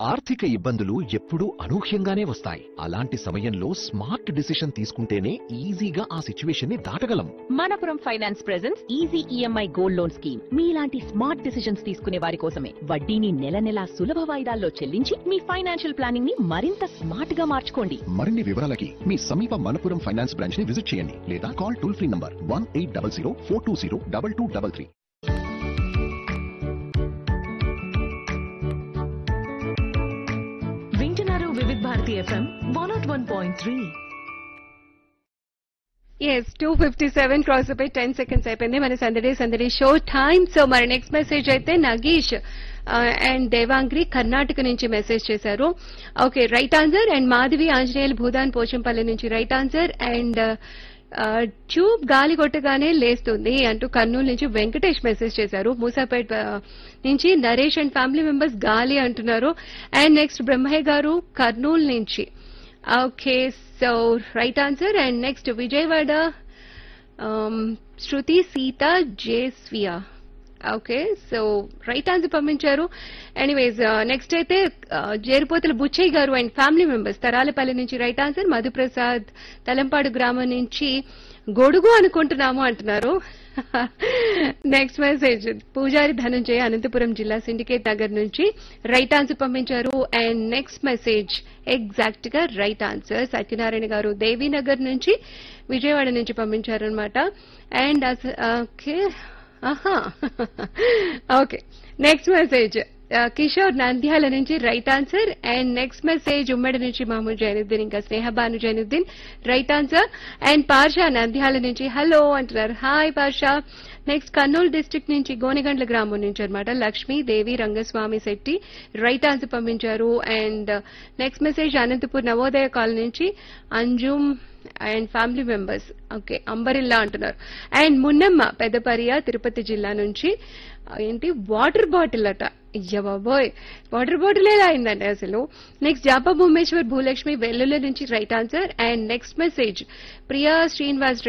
ఆర్థిక ఇబ్బందులు ఎప్పుడూ అనూహ్యంగానే వస్తాయి అలాంటి సమయంలో స్మార్ట్ డిసిషన్ తీసుకుంటేనే ఈజీగా ఆ సిచ్యువేషన్ ని దాటగలం Manappuram Finance presence easy EMI gold loan scheme మీలాంటి స్మార్ట్ డిసిషన్స్ తీసుకునే వారి కోసమే వడ్డీని నెల నెలా సులభ వాయిదాల్లో చెల్లించి మీ ఫైనాన్షియల్ ప్లానింగ్ ని మరింత స్మార్ట్ గా మార్చుకోండి మరిన్ని వివరాలకి మీ సమీప మనపురం ఫైనాన్స్ బ్రాంచ్ ని విజిట్ చేయండి లేదా call toll free number one eight double zero four two zero double two double three వింటున్నారు Vividh Bharati FM one naught one point three yes two fifty seven cross అయిపోయి టెన్ సెకండ్స్ అయిపోయింది మన Sandadi Sandadi show time so మరి next message అయితే Nagesh and Davangere Karnataka నుంచి message చేశారు okay right answer and Madhavi Anjaneyulu Bhoodan Pochampally నుంచి right answer and tube గాలి కొట్టగానే లేస్తుంది అంటూ కర్నూలు నుంచి వెంకటేష్ మెసేజ్ చేశారు మూసాపేట్ ఆ, నుంచి నరేష్ అండ్ ఫ్యామిలీ మెంబర్స్ గాలి అంటున్నారు అండ్ నెక్స్ట్ బ్రహ్మయ్య గారు కర్నూలు నుంచి okay so right answer and next Vijayawada Shruti Seetha జేస్వియా ఓకే సో రైట్ ఆన్సర్ పంపించారు ఎనీవేస్ నెక్స్ట్ అయితే uh, Jerupothula Buchaiah garu and family members Taralapalli నుంచి రైట్ ఆన్సర్ మధుప్రసాద్ తలంపాడు గ్రామం నుంచి గొడుగు అనుకుంటున్నాము అంటున్నారు నెక్స్ట్ మెసేజ్ పూజారి ధనంజయ అనంతపురం జిల్లా సిండికేట్ నగర్ నుంచి రైట్ ఆన్సర్ పంపించారు అండ్ నెక్స్ట్ మెసేజ్ ఎగ్జాక్ట్ గా రైట్ ఆన్సర్ సత్యనారాయణ గారు దేవీనగర్ నుంచి విజయవాడ నుంచి పంపించారు అనమాట అండ్ ఓకే ఆహా okay next message Kishore Nandyal నుంచి right answer and next message ఉమ్మడి నుంచి మహమూద్ జైనుద్దీన్ ఇంకా Snehabanu Zainuddin right answer and Parsha Nandyal నుంచి హలో అంటున్నారు hi Parsha next Kurnool district నుంచి గోనెగండ్ల గ్రామం నుంచి అనమాట లక్ష్మీ దేవి రంగస్వామి శెట్టి రైట్ ఆన్సర్ పంపించారు and next message Anantapur Navodaya Colony నుంచి Anjum and family members okay umbrella అంటున్నారు అండ్ మున్నమ్మ పెద్దపరియ తిరుపతి జిల్లా నుంచి ఆ, ఏంటి వాటర్ బాటిల్ అట అయ్య బాబోయ్ వాటర్ బాటిల్ ఎలా అయిందండి అసలు నెక్స్ట్ జాపా భూమేశ్వర్ భూలక్ష్మి వెల్లుల నుంచి right answer and next message Priya Srinivas